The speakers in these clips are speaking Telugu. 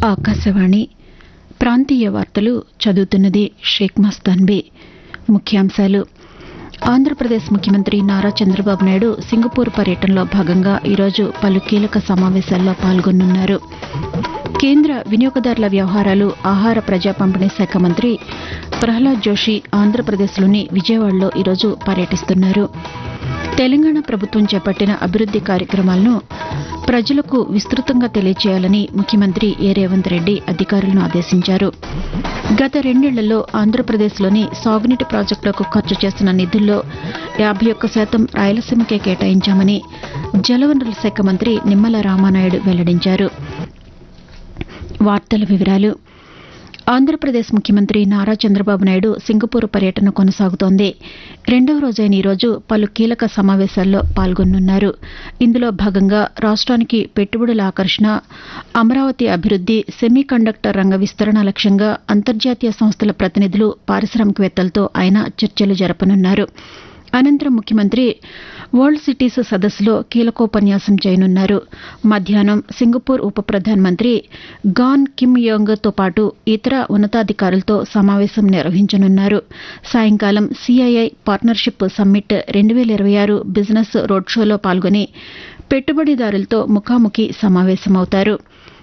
ఆకాశవాణి ప్రాంతీయ వార్తలు చదువుతున్నది షేక్ మస్తాన్బీ ముఖ్యాంశాలు ఆంధ్రప్రదేశ్ ముఖ్యమంత్రి నారా చంద్రబాబు నాయుడు సింగపూర్ పర్యటనలో భాగంగా ఈరోజు పలు కీలక సమావేశాల్లో పాల్గొనున్నారు కేంద్ర వినియోగదారుల వ్యవహారాలు ఆహార ప్రజా పంపిణీ శాఖ మంత్రి ప్రహ్లాద్ జోషి ఆంధ్రప్రదేశ్లోని విజయవాడలో ఈరోజు పర్యటిస్తున్నారు తెలంగాణ ప్రభుత్వం చేపట్టిన అభివృద్ది కార్యక్రమాలను ప్రజలకు విస్తృతంగా తెలియజేయాలని ముఖ్యమంత్రి ఏ రేవంత్ రెడ్డి అధికారులను ఆదేశించారు గత రెండేళ్లలో ఆంధ్రప్రదేశ్లోని సాగునీటి ప్రాజెక్టులకు ఖర్చు చేసిన నిధుల్లో యాభై ఒక్క శాతం రాయలసీమకే కేటాయించామని జలవనరుల శాఖ మంత్రి నిమ్మల రామానాయుడు వెల్లడించారు వార్తల వివరాలు ఆంధ్రప్రదేశ్ ముఖ్యమంత్రి నారా చంద్రబాబు నాయుడు సింగపూర్ పర్యటన కొనసాగుతోంది రెండవ రోజైన ఈరోజు పలు కీలక సమావేశాల్లో పాల్గొనున్నారు ఇందులో భాగంగా రాష్ట్రానికి పెట్టుబడుల ఆకర్షణ అమరావతి అభివృద్ది సెమీ కండక్టర్ రంగ విస్తరణ లక్ష్యంగా అంతర్జాతీయ సంస్థల ప్రతినిధులు పారిశ్రామికవేత్తలతో ఆయన చర్చలు జరపనున్నారు అనంతరం ముఖ్యమంత్రి వరల్డ్ సిటీస్ సదస్సులో కీలకోపన్యాసం చేయనున్నారు మధ్యాహ్నం సింగపూర్ ఉప ప్రధానమంత్రి గాన్ కిమ్ యోంగ్ తో పాటు ఇతర ఉన్నతాధికారులతో సమావేశం నిర్వహించనున్నారు సాయంకాలం సిఐఐ పార్ట్నర్షిప్ సమ్మిట్ రెండు వేల ఇరవై ఆరు బిజినెస్ రోడ్ షోలో పాల్గొని పెట్టుబడిదారులతో ముఖాముఖి సమావేశమవుతారు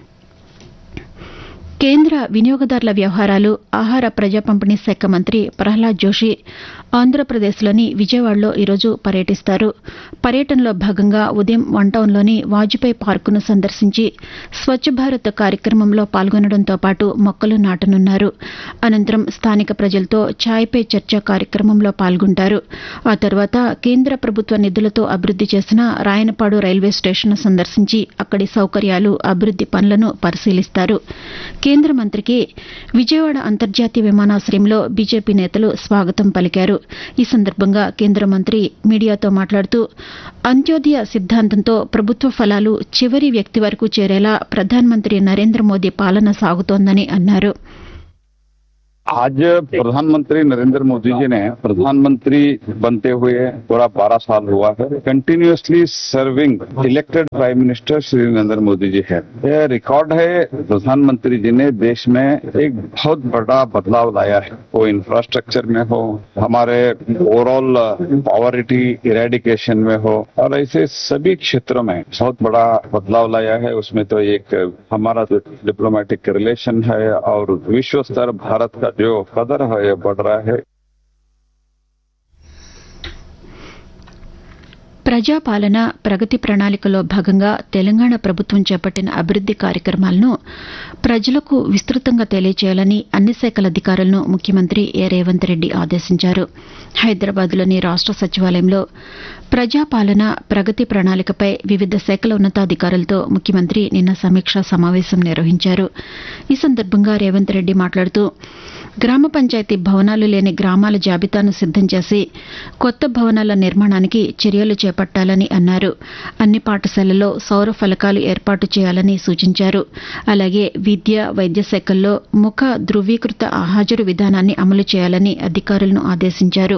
కేంద్ర వినియోగదారుల వ్యవహారాలు ఆహార ప్రజా పంపిణీ శాఖ మంత్రి ప్రహ్లాద్ జోషి ఆంధ్రప్రదేశ్లోని విజయవాడలో ఈరోజు పర్యటిస్తారు పర్యటనలో భాగంగా ఉదయం వన్టౌన్లోని వాజ్పేయి పార్కును సందర్శించి స్వచ్ఛ భారత్ కార్యక్రమంలో పాల్గొనడంతో పాటు మొక్కలు నాటనున్నారు అనంతరం స్థానిక ప్రజలతో ఛాయ్ పే చర్చ కార్యక్రమంలో పాల్గొంటారు ఆ తర్వాత కేంద్ర ప్రభుత్వ నిధులతో అభివృద్ది చేసిన రాయనపాడు రైల్వే స్టేషన్ను సందర్శించి అక్కడి సౌకర్యాలు అభివృద్ది పనులను పరిశీలిస్తారు కేంద్ర మంత్రికి విజయవాడ అంతర్జాతీయ విమానాశ్రయంలో బీజేపీ నేతలు స్వాగతం పలికారు ఈ సందర్భంగా కేంద్ర మంత్రి మీడియాతో మాట్లాడుతూ అంత్యోదయ సిద్ధాంతంతో ప్రభుత్వ ఫలాలు చివరి వ్యక్తి వరకు చేరేలా ప్రధానమంత్రి నరేంద్ర మోదీ పాలన సాగుతోందని అన్నారు आज प्रधानमंत्री नरेंद्र मोदी जी ने प्रधानमंत्री बनते हुए पूरा बारह साल हुआ है continuously serving elected prime minister Shri Narendra Modi ji है यह रिकॉर्ड है प्रधानमंत्री जी ने देश में एक बहुत बड़ा बदलाव लाया है वो इंफ्रास्ट्रक्चर में हो हमारे ओवरऑल पॉवर्टी इरेडिकेशन में हो और ऐसे सभी क्षेत्रों में बहुत बड़ा बदलाव लाया है उसमें तो एक हमारा डिप्लोमेटिक रिलेशन है और विश्व स्तर भारत का जो कदर है ये बढ़ रहा है ప్రజాపాలన ప్రగతి ప్రణాళికలో భాగంగా తెలంగాణ ప్రభుత్వం చేపట్టిన అభివృద్ది కార్యక్రమాలను ప్రజలకు విస్తృతంగా తెలియజేయాలని అన్ని శాఖల అధికారులను ముఖ్యమంత్రి ఏ రేవంత్ రెడ్డి ఆదేశించారు హైదరాబాద్లోని రాష్ట సచివాలయంలో ప్రజాపాలన ప్రగతి ప్రణాళికపై వివిధ శాఖల ఉన్నతాధికారులతో ముఖ్యమంత్రి నిన్న సమీక్షా సమావేశం నిర్వహించారు ఈ సందర్భంగా రేవంత్ రెడ్డి మాట్లాడుతూ గ్రామ పంచాయతీ భవనాలు లేని గ్రామాల జాబితాను సిద్దం చేసి కొత్త భవనాల నిర్మాణానికి చర్యలు చేపట్టాలని అన్నారు అన్ని పాఠశాలల్లో సౌర ఫలకాలు ఏర్పాటు చేయాలని సూచించారు అలాగే విద్య వైద్య శాఖల్లో ముఖ ధృవీకృత హాజరు విధానాన్ని అమలు చేయాలని అధికారులను ఆదేశించారు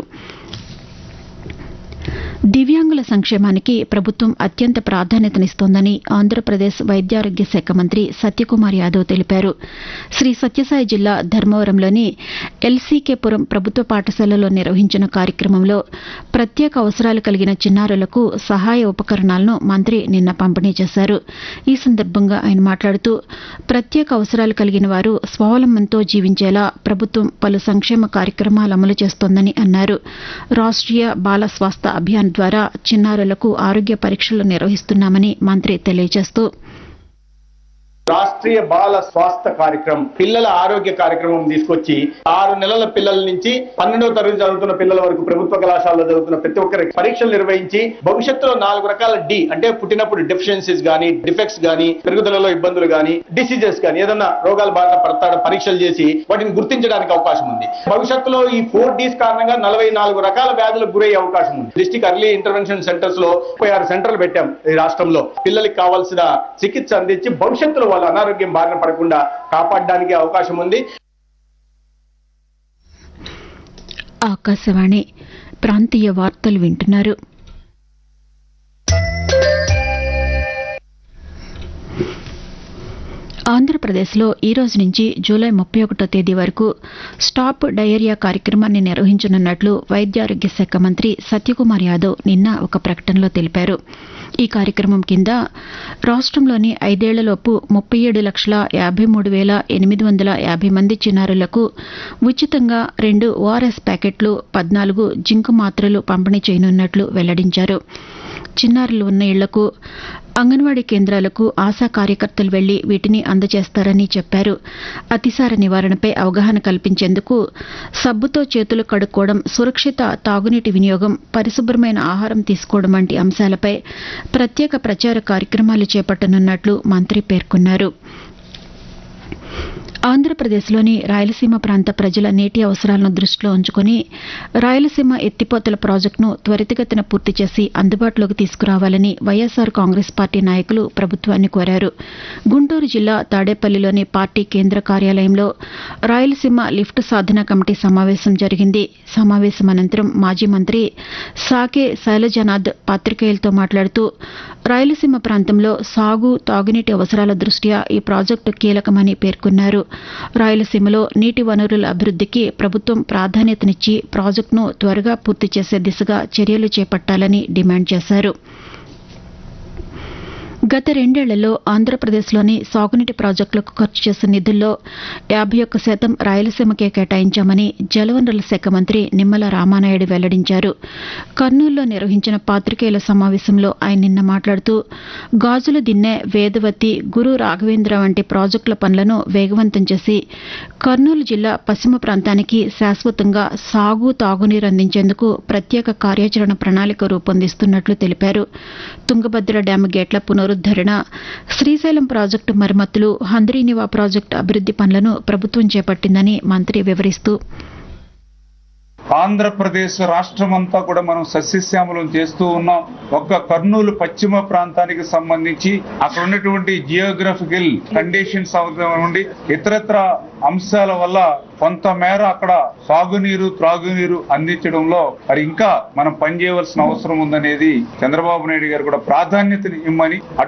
దివ్యాంగుల సంక్షేమానికి ప్రభుత్వం అత్యంత ప్రాధాన్యతనిస్తోందని ఆంధ్రప్రదేశ్ వైద్యారోగ్య శాఖ మంత్రి సత్యకుమార్ యాదవ్ తెలిపారు శ్రీ సత్యసాయి జిల్లా ధర్మవరంలోని ఎల్సీకేపురం ప్రభుత్వ పాఠశాలలో నిర్వహించిన కార్యక్రమంలో ప్రత్యేక అవసరాలు కలిగిన చిన్నారులకు సహాయ ఉపకరణాలను మంత్రి నిన్న పంపిణీ చేశారు ఈ సందర్భంగా ఆయన మాట్లాడుతూ ప్రత్యేక అవసరాలు కలిగిన వారు స్వావలంబనతో జీవించేలా ప్రభుత్వం పలు సంక్షేమ కార్యక్రమాలు అమలు చేస్తోందని అన్నారు రాష్ట్రీయ బాల స్వాస్థ్య అభియాన్ ద్వారా చిన్నారులకు ఆరోగ్య పరీక్షలు నిర్వహిస్తున్నామని మంత్రి తెలియజేస్తూ రాష్ట్రీయ బాల స్వాస్థ్య కార్యక్రమం పిల్లల ఆరోగ్య కార్యక్రమం తీసుకొచ్చి ఆరు నెలల పిల్లల నుంచి పన్నెండవ తరగతి చదువుతున్న పిల్లల వరకు ప్రభుత్వ కళాశాలలో చదువుతున్న ప్రతి ఒక్కరికి పరీక్షలు నిర్వహించి భవిష్యత్తులో నాలుగు రకాల డి అంటే పుట్టినప్పుడు డెఫిషియన్సీస్ గానీ డిఫెక్ట్స్ గానీ పెరుగుదలలో ఇబ్బందులు గానీ డిసీజెస్ గానీ ఏదన్నా రోగాల బారిన పడతాడ పరీక్షలు చేసి వాటిని గుర్తించడానికి అవకాశం ఉంది భవిష్యత్తులో ఈ ఫోర్ డీస్ కారణంగా నలభై నాలుగు రకాల వ్యాధులకు గురయ్యే అవకాశం ఉంది డిస్టిక్ అర్లీ ఇంటర్వెన్షన్ సెంటర్స్ లో ముప్పై ఆరు సెంటర్లు పెట్టాం ఈ రాష్ట్రంలో పిల్లలకి కావాల్సిన చికిత్స అందించి భవిష్యత్తులో వాళ్ళ అనారోగ్యం బారిన పడకుండా కాపాడడానికి అవకాశం ఉంది ఆకాశవాణి ప్రాంతీయ వార్తలు వింటున్నారు ఆంధ్రప్రదేశ్లో ఈ రోజు నుంచి జూలై ముప్పై ఒకటో తేదీ వరకు స్టాప్ డయేరియా కార్యక్రమాన్ని నిర్వహించనున్నట్లు వైద్యారోగ్య శాఖ మంత్రి సత్యకుమార్ యాదవ్ నిన్న ఒక ప్రకటనలో తెలిపారు ఈ కార్యక్రమం కింద రాష్ట్రంలోని ఐదేళ్లలోపు ముప్పై ఏడు లక్షల యాభై మూడు వేల ఎనిమిది వందల యాభై మంది చిన్నారులకు ఉచితంగా రెండు ఓఆర్ఎస్ ప్యాకెట్లు పద్నాలుగు జింక్ మాత్రలు పంపిణీ చేయనున్నట్లు వెల్లడించారు చిన్నారులు ఉన్న ఇళ్లకు అంగన్వాడీ కేంద్రాలకు ఆశా కార్యకర్తలు వెళ్లి వీటిని అందజేస్తారని చెప్పారు అతిసార నివారణపై అవగాహన కల్పించేందుకు సబ్బుతో చేతులు కడుక్కోవడం సురక్షిత తాగునీటి వినియోగం పరిశుభ్రమైన ఆహారం తీసుకోవడం వంటి అంశాలపై ప్రత్యేక ప్రచార కార్యక్రమాలు చేపట్టనున్నట్లు మంత్రి పేర్కొన్నారు ఆంధ్రప్రదేశ్లోని రాయలసీమ ప్రాంత ప్రజల నీటి అవసరాలను దృష్టిలో ఉంచుకుని రాయలసీమ ఎత్తిపోతల ప్రాజెక్టును త్వరితగతిన పూర్తి చేసి అందుబాటులోకి తీసుకురావాలని వైఎస్సార్ కాంగ్రెస్ పార్టీ నాయకులు ప్రభుత్వాన్ని కోరారు గుంటూరు జిల్లా తాడేపల్లిలోని పార్టీ కేంద్ర కార్యాలయంలో రాయలసీమ లిఫ్ట్ సాధన కమిటీ సమావేశం జరిగింది సమావేశం అనంతరం మాజీ మంత్రి సాకే శైలజనాథ్ పాతికేయులతో మాట్లాడుతూ రాయలసీమ ప్రాంతంలో సాగు తాగునీటి అవసరాల దృష్ట్యా ఈ ప్రాజెక్టు కీలకమని పేర్కొన్నారు రాయలసీమలో నీటి వనరుల అభివృద్దికి ప్రభుత్వం ప్రాధాన్యతనిచ్చి ప్రాజెక్టును త్వరగా పూర్తి చేసే దిశగా చర్యలు చేపట్టాలని డిమాండ్ చేశారు గత రెండేళ్లలో ఆంధ్రప్రదేశ్లోని సాగునీటి ప్రాజెక్టులకు ఖర్చు చేసిన నిధుల్లో యాభై ఒక్క శాతం రాయలసీమకే కేటాయించామని జలవనరుల శాఖ మంత్రి నిమ్మల రామానాయుడు వెల్లడించారు కర్నూలులో నిర్వహించిన పాతికేయుల సమావేశంలో ఆయన నిన్న మాట్లాడుతూ గాజుల దిన్నె వేదవతి గురు రాఘవేంద్ర వంటి ప్రాజెక్టుల పనులను వేగవంతం చేసి కర్నూలు జిల్లా పశ్చిమ ప్రాంతానికి శాశ్వతంగా సాగు తాగునీరు అందించేందుకు ప్రత్యేక కార్యాచరణ ప్రణాళిక రూపొందిస్తున్నట్లు తెలిపారు తుంగభద్ర డ్యాము గేట్ల పునరుద్దరణ శ్రీశైలం ప్రాజెక్టు మరమ్మతులు హంద్రీనివా ప్రాజెక్టు అభివృద్ది పనులను ప్రభుత్వం చేపట్టిందని మంత్రి వివరిస్తూ ఆంధ్రప్రదేశ్ రాష్ట్రం అంతా కూడా మనం సస్యశ్యామలం చేస్తూ ఉన్నాం ఒక్క కర్నూలు పశ్చిమ ప్రాంతానికి సంబంధించి అక్కడ ఉన్నటువంటి జియోగ్రఫికల్ కండిషన్స్ నుండి ఇతరత్ర అంశాల వల్ల కొంతమేర అక్కడ సాగునీరు త్రాగునీరు అందించడంలో మరి ఇంకా మనం పనిచేయవలసిన అవసరం ఉందనేది చంద్రబాబు నాయుడు గారు కూడా ప్రాధాన్యతని ఇమ్మని